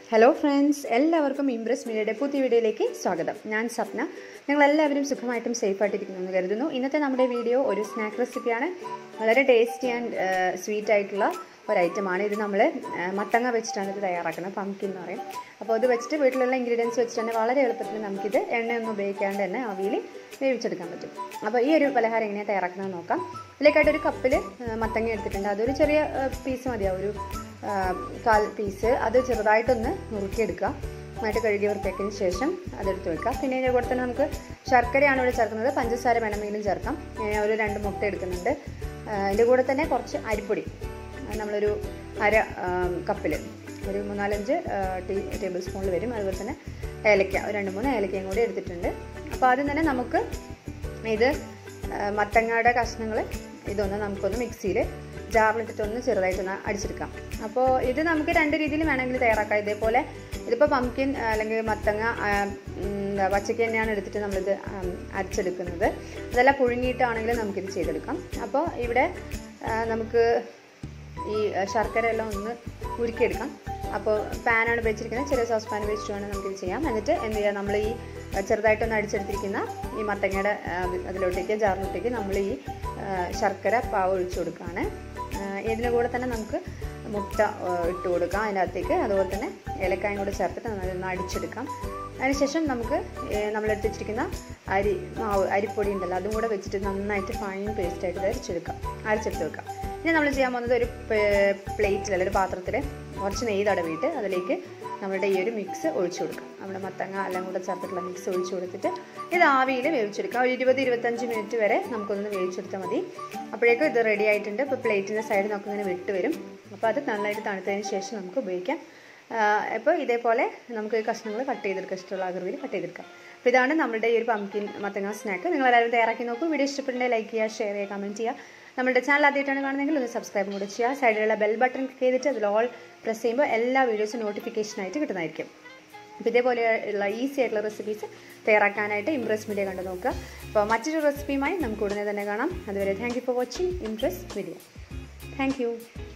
hello friends എല്ലാവർക്കും Impress മീഡിയയുടെ പുതിയ വീഡിയോയിലേക്ക് സ്വാഗതം ഞാൻ സ്വപ്ന നിങ്ങളെല്ലാവരും സുഖമായിട്ടും സേഫായിട്ടിരിക്കുന്നു എന്ന് കരുതുന്നു ഇന്നത്തെ നമ്മുടെ വീഡിയോ ഒരു സ്നാക്ക് റെസിപ്പിയാണ് വളരെ ടേസ്റ്റി ആൻഡ് സ്വീറ്റ് ആയിട്ടുള്ള ഒരു ഐറ്റമാണ് ഇത് നമ്മൾ മത്തങ്ങ വെച്ചിട്ടാണ് ഇത് തയ്യാറാക്കുന്നത് പംകിൻ എന്ന് പറയും അപ്പോൾ ഇത് വെച്ചിട്ട് വീട്ടിലുള്ള ഇൻഗ്രീഡിയൻസ് വെച്ചിട്ട് തന്നെ വളരെ എളുപ്പത്തിൽ നമുക്കിത് എണ്ണയൊന്നും ഉപയോഗിക്കാണ്ട് തന്നെ അവിയിൽ വേവിച്ചെടുക്കാൻ പറ്റും അപ്പോൾ ഈ ഒരു പലഹാരം എങ്ങനെയാണ് തയ്യാറാക്കുന്നത് നോക്കാം ഇതിലേക്കായിട്ട് ഒരു കപ്പിൽ മത്തങ്ങ എടുത്തിട്ടുണ്ട് അതൊരു ചെറിയ പീസ് മതിയാവും ഒരു കാൽ പീസ് അത് ചെറുതായിട്ടൊന്ന് നുറുക്കിയെടുക്കുക നന്നായിട്ട് കഴുകി വൃത്തിയാക്കിയതിന് ശേഷം അതെടുത്ത് വെക്കുക പിന്നെ ഇതിൻ്റെ കൂടെ തന്നെ നമുക്ക് ശർക്കരയാണ് ഇവിടെ ചേർക്കുന്നത് പഞ്ചസാര വേണമെങ്കിലും ചേർക്കാം ഞാൻ ഒരു രണ്ട് മുട്ട എടുക്കുന്നുണ്ട് ഇതിൻ്റെ കൂടെ തന്നെ കുറച്ച് അരിപ്പൊടി നമ്മളൊരു അര കപ്പിൽ ഒരു മൂന്നാലഞ്ച് ടീ ടേബിൾ സ്പൂണിൽ വരും അതുപോലെ തന്നെ ഏലക്ക ഒരു രണ്ട് മൂന്ന് ഏലക്കയും കൂടി എടുത്തിട്ടുണ്ട് അപ്പോൾ ആദ്യം തന്നെ നമുക്ക് ഇത് മത്തങ്ങയുടെ കഷ്ണങ്ങൾ ഇതൊന്ന് നമുക്കൊന്ന് മിക്സിയിൽ ജാറിലിട്ടിട്ടൊന്ന് ചെറുതായിട്ടൊന്ന് അടിച്ചെടുക്കാം അപ്പോൾ ഇത് നമുക്ക് രണ്ട് രീതിയിൽ വേണമെങ്കിൽ തയ്യാറാക്കാം ഇതേപോലെ ഇതിപ്പോൾ പംകിൻ അല്ലെങ്കിൽ മത്തങ്ങ പച്ചയ്ക്ക് തന്നെയാണ് എടുത്തിട്ട് നമ്മളിത് അരച്ചെടുക്കുന്നത് അതെല്ലാം പുഴുങ്ങിയിട്ടാണെങ്കിലും നമുക്കിത് ചെയ്തെടുക്കാം അപ്പോൾ ഇവിടെ നമുക്ക് ഈ ശർക്കര എല്ലാം ഒന്ന് ഉരുക്കിയെടുക്കാം അപ്പോൾ പാനാണ് വെച്ചിരിക്കുന്നത് ചെറിയ സോസ് പാൻ വെച്ചിട്ട് വേണം നമുക്കിത് ചെയ്യാം എന്നിട്ട് എന്ത് ചെയ്യാം നമ്മൾ ഈ ചെറുതായിട്ടൊന്ന് അടിച്ചെടുത്തിരിക്കുന്ന ഈ മത്തങ്ങയുടെ അതിലോട്ടേക്ക് ജാറിലോട്ടേക്ക് നമ്മൾ ഈ ശർക്കര പാവ് ഒഴിച്ചു കൊടുക്കുകയാണ് ഇതിൻ്റെ കൂടെ തന്നെ നമുക്ക് മുട്ട ഇട്ട് കൊടുക്കാം അതിനകത്തേക്ക് അതുപോലെ തന്നെ ഏലക്കായും കൂടെ ചേർത്തിട്ട് നന്നായി അടിച്ചെടുക്കാം അതിനുശേഷം നമുക്ക് നമ്മളെടുത്ത് വെച്ചിരിക്കുന്ന അരി മാവ് അരിപ്പൊടി ഉണ്ടല്ലോ അതും കൂടെ വെച്ചിട്ട് നന്നായിട്ട് ഫൈൻ പേസ്റ്റായിട്ട് അരച്ചെടുക്കാം അരച്ചെടുത്ത് വെക്കാം ഇനി നമ്മൾ ചെയ്യാൻ പോകുന്നത് ഒരു പ്ലേറ്റിൽ അല്ലെങ്കിൽ ഒരു പാത്രത്തിൽ കുറച്ച് നെയ്യ് തടവിയിട്ട് അതിലേക്ക് നമ്മുടെ ഈ ഒരു മിക്സ് ഒഴിച്ചു കൊടുക്കാം നമ്മുടെ മത്തങ്ങ എല്ലാം കൂടെ ചേർത്തിട്ടുള്ള മിക്സ് ഒഴിച്ചു കൊടുത്തിട്ട് ഇത് ആവിയിൽ വേവിച്ചെടുക്കാം ഒരു ഇരുപത് ഇരുപത്തഞ്ച് മിനിറ്റ് വരെ നമുക്കൊന്ന് വേവിച്ചെടുത്താൽ മതി അപ്പോഴേക്കും ഇത് റെഡി ആയിട്ടുണ്ട് ഇപ്പോൾ പ്ലേറ്റിൻ്റെ സൈഡ് നമുക്ക് ഇങ്ങനെ വിട്ട് വരും അപ്പോൾ അത് നന്നായിട്ട് തണുത്തതിന് ശേഷം നമുക്ക് ഉപയോഗിക്കാം അപ്പോൾ ഇതേപോലെ നമുക്ക് കഷ്ണങ്ങൾ കട്ട് ചെയ്തെടുക്കാം ഇഷ്ടമുള്ള ആകൃതിയിൽ കട്ട് ചെയ്തെടുക്കാം അപ്പോൾ ഇതാണ് നമ്മുടെ ഈ ഒരു പംകിൻ മത്തങ്ങ സ്നാക്ക് നിങ്ങളെല്ലാവരും തയ്യാറാക്കി നോക്കൂ വീഡിയോ ഇഷ്ടപ്പെട്ടുണ്ടെങ്കിൽ ലൈക്ക് ചെയ്യുക ഷെയർ ചെയ്യുക കമൻറ്റ് ചെയ്യുക നമ്മുടെ ചാനൽ ആദ്യമായിട്ടാണ് കാണുന്നതെങ്കിൽ ഒന്ന് സബ്സ്ക്രൈബ് കൂടെ ചെയ്യുക സൈഡിലുള്ള ബെൽ ബട്ടൺ ക്ലിക്ക് ചെയ്തിട്ട് അതിൽ ഓൾ പ്രസ് ചെയ്യുമ്പോൾ എല്ലാ വീഡിയോസും നോട്ടിഫിക്കേഷനായിട്ട് കിട്ടുന്നതായിരിക്കും അപ്പോൾ ഇതേപോലെയുള്ള ഈസി ആയിട്ടുള്ള റെസിപ്പീസ് തയ്യാറാക്കാനായിട്ട് ഇംപ്രസ് മീഡിയ കണ്ടു നോക്കുക അപ്പോൾ മറ്റൊരു റെസിപ്പിയുമായി നമുക്ക് ഉടനെ തന്നെ കാണാം അതുവരെ thank you for watching impress media thank